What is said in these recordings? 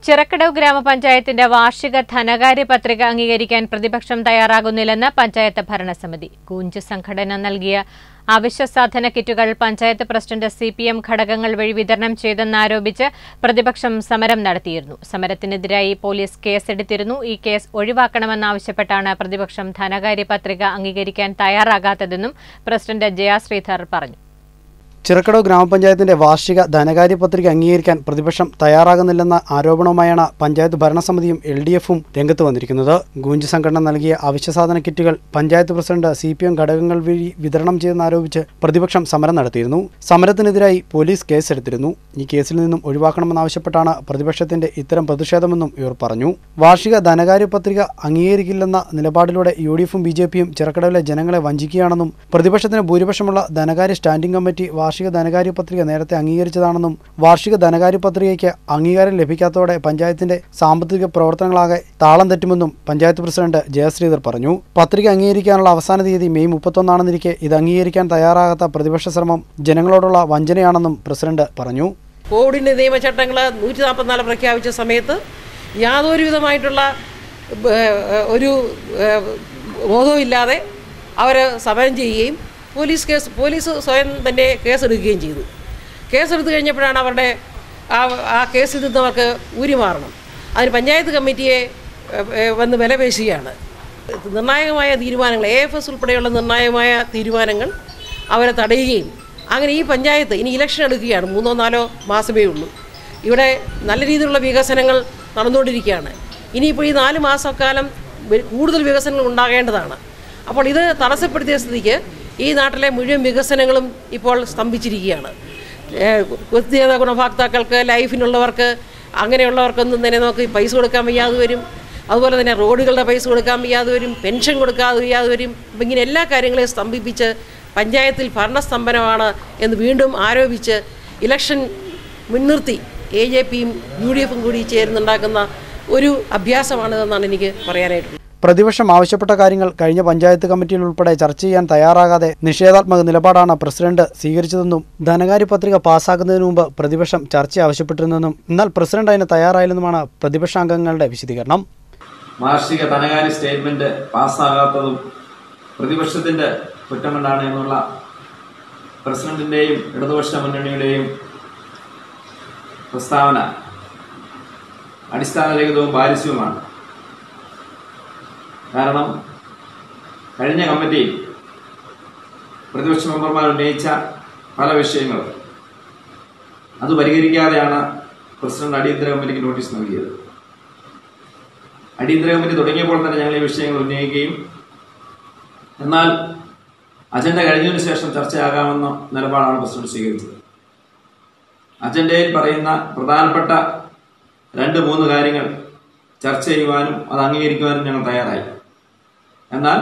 ചിറക്കടവ് ഗ്രാമപഞ്ചായത്തിന്റെ വാർഷിക ധനകാര്യ പത്രിക അംഗീകരിക്കാൻ പ്രതിപക്ഷം തയ്യാറാകുന്നില്ലെന്ന് പഞ്ചായത്ത് ഭരണസമിതി കൂഞ്ച് സംഘടന നൽകിയ അവശ്യ സാധന കിറ്റുകൾ panchayat president C P M ഘടകങ്ങൾ വഴി വിതരണം ചെയ്തെന്നാരോപിച്ച് പ്രതിപക്ഷം സമരം നടത്തിയിരുന്നു സമരത്തിനെതിരായി പോലീസ് കേസെടുത്തിരുന്നു ഈ കേസ് ഒഴിവാക്കണമെന്നാവശ്യപ്പെട്ടാണ് പ്രതിപക്ഷം ധനകാര്യ പത്രിക അംഗീകരിക്കാൻ തയ്യാറാകാത്തതെന്നും പ്രസിഡന്റ് ജയ ശ്രീധർ പറഞ്ഞു ചിറക്കടവ് ഗ്രാമപഞ്ചായത്തിന്റെ വാർഷിക ധനകാര്യ പത്രിക അംഗീകരിക്കാൻ പ്രതിപക്ഷം തയ്യാറാകുന്നില്ലെന്ന ആരോപണവുമായാണ് പഞ്ചായത്ത് ഭരണസമിതിയും എൽ ഡി എഫും രംഗത്ത് വന്നിരിക്കുന്നത് ഗൂഞ്ച് സംഘടന നൽകിയ അവശ്യസാധന കിറ്റുകൾ panchayat president C P M ഘടകങ്ങൾ വഴി വിതരണം ചെയ്തെന്നാരോപിച്ച് പ്രതിപക്ഷം സമരം നടത്തിയിരുന്നു സമരത്തിനെതിരായി പോലീസ് കേസെടുത്തിരുന്നു ഈ കേസിൽ നിന്നും ഒഴിവാക്കണമെന്നാവശ്യപ്പെട്ടാണ് പ്രതിപക്ഷത്തിന്റെ ഇത്തരം പ്രതിഷേധമെന്നും ഇവർ പറഞ്ഞു വാർഷിക ധനകാര്യ പത്രിക അംഗീകരിക്കില്ലെന്ന നിലപാടിലൂടെ യു ഡി എഫും ബി ജെ പിയും ചിറക്കടവിലെ ജനങ്ങളെ വഞ്ചിക്കുകയാണെന്നും പ്രതിപക്ഷത്തിന് ഭൂരിപക്ഷമുള്ള ധനകാര്യ സ്റ്റാൻഡിംഗ് കമ്മിറ്റി വാർഷിക ധനകാര്യ പത്രിക നേരത്തെ അംഗീകരിച്ചതാണെന്നും വാർഷിക ധനകാര്യ പത്രികയ്ക്ക് അംഗീകാരം ലഭിക്കാത്തതോടെ പഞ്ചായത്തിന്റെ സാമ്പത്തിക പ്രവർത്തനങ്ങളാകെ താളം തെറ്റുമെന്നും പഞ്ചായത്ത് പ്രസിഡന്റ് ജയശ്രീധർ പറഞ്ഞു പത്രിക അംഗീകരിക്കാനുള്ള അവസാന തീയതി മെയ് മുപ്പത്തൊന്നാണെന്നിരിക്കെ ഇത് അംഗീകരിക്കാൻ തയ്യാറാകാത്ത പ്രതിപക്ഷ ശ്രമം ജനങ്ങളോടുള്ള വഞ്ചനയാണെന്നും പ്രസിഡന്റ് പറഞ്ഞു കോവിഡിൻ്റെ നിയമചട്ടങ്ങൾ നൂറ്റി നാൽപ്പത്തിനാല് പ്രഖ്യാപിച്ച സമയത്ത് യാതൊരു വിധമായിട്ടുള്ള ഏഹ്, ഒരു ഏഹ്, ബോധവും ഇല്ലാതെ അവർ സമരം ചെയ്യുകയും പോലീസ് കേസ് പോലീസ് സ്വയം തന്നെ കേസെടുക്കുകയും ചെയ്തു കേസെടുത്ത് കഴിഞ്ഞപ്പോഴാണ് അവരുടെ ആ ആ കേസിൽ നിന്ന് അവർക്ക് ഊരി മാറണം അതിന് പഞ്ചായത്ത് കമ്മിറ്റിയെ ഏഹ്, ഏഹ്, വന്ന് വിലപേശുകയാണ് നിർണായകമായ തീരുമാനങ്ങൾ എ എഫ് എസ് ഉൾപ്പെടെയുള്ള നിർണായകമായ തീരുമാനങ്ങൾ അവരെ തടയുകയും അങ്ങനെ ഈ പഞ്ചായത്ത് ഇനി ഇലക്ഷൻ എടുക്കുകയാണ് മൂന്നോ നാലോ മാസമേ ഉള്ളൂ ഇവിടെ നല്ല രീതിയിലുള്ള വികസനങ്ങൾ നടന്നുകൊണ്ടിരിക്കുകയാണ് ഇനിയിപ്പോൾ ഈ നാല് മാസക്കാലം വെ- കൂടുതൽ വികസനങ്ങൾ ഉണ്ടാകേണ്ടതാണ് അപ്പോൾ ഇത് തടസ്സപ്പെടുത്തിയ സ്ഥിതിക്ക് ഈ നാട്ടിലെ മുഴുവൻ വികസനങ്ങളും ഇപ്പോൾ സ്തംഭിച്ചിരിക്കുകയാണ് ഏഹ് വ്യക്തിഗത ഗുണഭോക്താക്കൾക്ക് ലൈഫിനുള്ളവർക്ക് അങ്ങനെയുള്ളവർക്കൊന്നും തന്നെ നമുക്ക് പൈസ കൊടുക്കാൻ വയ്യാതെ വരും അതുപോലെ തന്നെ റോഡുകളുടെ പൈസ കൊടുക്കാൻ വയ്യാതെ വരും പെൻഷൻ കൊടുക്കാതെ വയ്യാതെ വരും അപ്പം ഇങ്ങനെ എല്ലാ കാര്യങ്ങളെയും സ്തംഭിപ്പിച്ച് പഞ്ചായത്തിൽ ഭരണസ്തംഭനമാണ് എന്ന് വീണ്ടും ആരോപിച്ച് ഇലക്ഷൻ മുൻനിർത്തി എ ജെ പിയും യു ഡി എഫും കൂടി ചേർന്നുണ്ടാക്കുന്ന ഒരു അഭ്യാസമാണിതെന്നാണ് എനിക്ക് പറയാനായിട്ടുള്ളത് പ്രതിപക്ഷം ആവശ്യപ്പെട്ട കാര്യങ്ങൾ കഴിഞ്ഞ പഞ്ചായത്ത് കമ്മിറ്റിയിൽ ഉൾപ്പെടെ ചർച്ച ചെയ്യാൻ തയ്യാറാകാതെ നിഷേധാത്മക നിലപാടാണ് പ്രസിഡന്റ് സ്വീകരിച്ചതെന്നും ധനകാര്യ പത്രിക പാസ്സാക്കുന്നതിന് മുമ്പ് പ്രതിപക്ഷം ചർച്ച ആവശ്യപ്പെട്ടിരുന്നെന്നും എന്നാൽ പ്രസിഡന്റ് അതിന് തയ്യാറായില്ലെന്നുമാണ് പ്രതിപക്ഷാംഗങ്ങളുടെ വിശദീകരണം വാർഷിക ധനകാര്യ സ്റ്റേറ്റ്മെന്റ് പാസ്സാകാത്തതും പ്രതിപക്ഷത്തിന്റെ കുറ്റം കൊണ്ടാണ് എന്നുള്ള പ്രസിഡന്റിന്റെയും ഇടതുപക്ഷ മുന്നണിയുടെയും പ്രസ്താവന അടിസ്ഥാനരഹിതവും ബാലിശ്യവുമാണ് കാരണം കഴിഞ്ഞ കമ്മിറ്റിയിൽ പ്രതിപക്ഷ മെമ്പർമാർ ഉന്നയിച്ച പല വിഷയങ്ങളും അത് പരിഹരിക്കാതെയാണ് പ്രസിഡന്റ് അടിയന്തര കമ്മിറ്റിക്ക് നോട്ടീസ് നൽകിയത് അടിയന്തര കമ്മിറ്റി തുടങ്ങിയപ്പോൾ തന്നെ ഞങ്ങൾ ഈ വിഷയങ്ങൾ ഉന്നയിക്കുകയും എന്നാൽ അജണ്ട കഴിഞ്ഞതിന് ശേഷം ചർച്ചയാകാമെന്ന നിലപാടാണ് പ്രസിഡന്റ് സ്വീകരിച്ചത് അജണ്ടയിൽ പറയുന്ന പ്രധാനപ്പെട്ട രണ്ട് മൂന്ന് കാര്യങ്ങൾ ചർച്ച ചെയ്യുവാനും അത് അംഗീകരിക്കുവാനും ഞങ്ങൾ തയ്യാറായി എന്നാൽ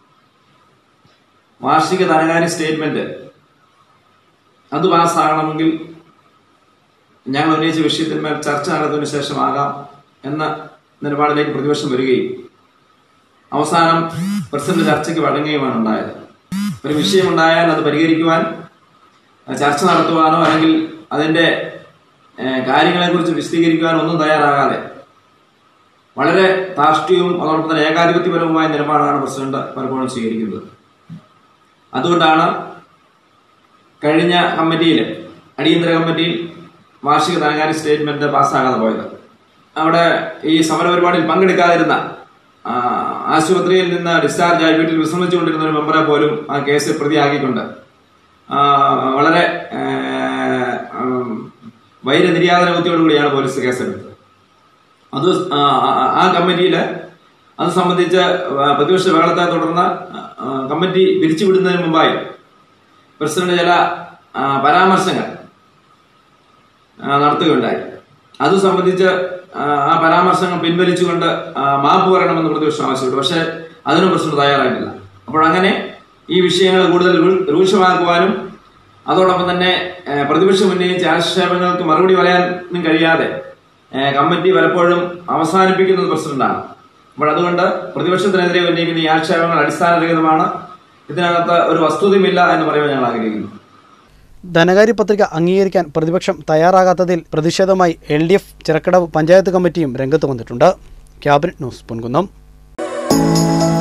വാർഷിക ധനകാര്യ സ്റ്റേറ്റ്മെന്റ് അത് പാസ്സാകണമെങ്കിൽ ഞങ്ങൾ ഉന്നയിച്ച വിഷയത്തിന്മേൽ ചർച്ച നടന്നതിനു ശേഷമാകാം എന്ന നിലപാടിലേക്ക് പ്രതിപക്ഷം വരികയും അവസാനം പ്രസിഡന്റ് ചർച്ചയ്ക്ക് വഴങ്ങുകയുമാണ് ഉണ്ടായത് ഒരു വിഷയമുണ്ടായാൽ അത് പരിഹരിക്കുവാൻ അഹ് ചർച്ച നടത്തുവാനോ അല്ലെങ്കിൽ അതിന്റെ ഏഹ്, കാര്യങ്ങളെക്കുറിച്ച് വിശദീകരിക്കുവാനോ ഒന്നും തയ്യാറാകാതെ വളരെ ധാർഷ്ട്യവും അതോടൊപ്പം തന്നെ ഏകാധിപത്യപരവുമായ നിലപാടാണ് പ്രസിഡന്റ് പലപ്പോഴും സ്വീകരിക്കുന്നത് അതുകൊണ്ടാണ് കഴിഞ്ഞ കമ്മിറ്റിയിൽ അടിയന്തര കമ്മിറ്റിയിൽ വാർഷിക ധനകാര്യ സ്റ്റേറ്റ്മെന്റ് പാസ്സാകാതെ പോയത് അവിടെ ഈ സമരപരിപാടിയിൽ പങ്കെടുക്കാതിരുന്ന ആ, ആശുപത്രിയിൽ നിന്ന് ഡിസ്ചാർജ് ആയി വീട്ടിൽ വിശ്രമിച്ചുകൊണ്ടിരുന്ന ഒരു മെമ്പറെ പോലും ആ കേസിൽ പ്രതിയാക്കിക്കൊണ്ട് ആ, വളരെ ഏ, ഉം, വൈരനിര്യാതന ബുദ്ധിയോടുകൂടിയാണ് പോലീസ് കേസെടുത്തത് അത് ആ, ആ- ആ കമ്മിറ്റിയിൽ അത് സംബന്ധിച്ച് പ്രതിപക്ഷ ബഹളത്തെ തുടർന്ന് ആ, കമ്മിറ്റി പിരിച്ചുവിടുന്നതിന് മുമ്പായി പ്രസിഡന്റ് ചില ആ, പരാമർശങ്ങൾ ആ, നടത്തുകയുണ്ടായി അത് സംബന്ധിച്ച് ആ, ആ പരാമർശങ്ങൾ പിൻവലിച്ചുകൊണ്ട് ആ, മാപ്പ് പറയണമെന്ന് പ്രതിപക്ഷം ആവശ്യപ്പെട്ടു പക്ഷേ അതിനും പ്രസിഡന്റ് തയ്യാറായിട്ടില്ല അപ്പോൾ അങ്ങനെ ഈ വിഷയങ്ങൾ കൂടുതൽ രൂ- രൂക്ഷമാക്കുവാനും അതോടൊപ്പം തന്നെ ഏ, പ്രതിപക്ഷം ഉന്നയിച്ച ആക്ഷേപങ്ങൾക്ക് മറുപടി പറയാനും കഴിയാതെ ഏ, കമ്മിറ്റി പലപ്പോഴും അവസാനിപ്പിക്കുന്നത് പ്രസിഡന്റാണ് അപ്പോൾ അതുകൊണ്ട് പ്രതിപക്ഷത്തിനെതിരെ ഉന്നയിക്കുന്ന ഈ ആക്ഷേപങ്ങൾ അടിസ്ഥാനരഹിതമാണ് ഇതിനകത്ത് ഒരു വസ്തുതയുമില്ല എന്ന് പറയുവാൻ ഞങ്ങൾ ആഗ്രഹിക്കുന്നു ധനകാര്യ പത്രിക അംഗീകരിക്കാൻ പ്രതിപക്ഷം തയ്യാറാകാത്തതിൽ പ്രതിഷേധമായി L D F Chirakkadavu panchayat കമ്മിറ്റിയും രംഗത്ത് വന്നിട്ടുണ്ട് ക്യാബിനറ്റ് ന്യൂസ് പൊൻകുന്നം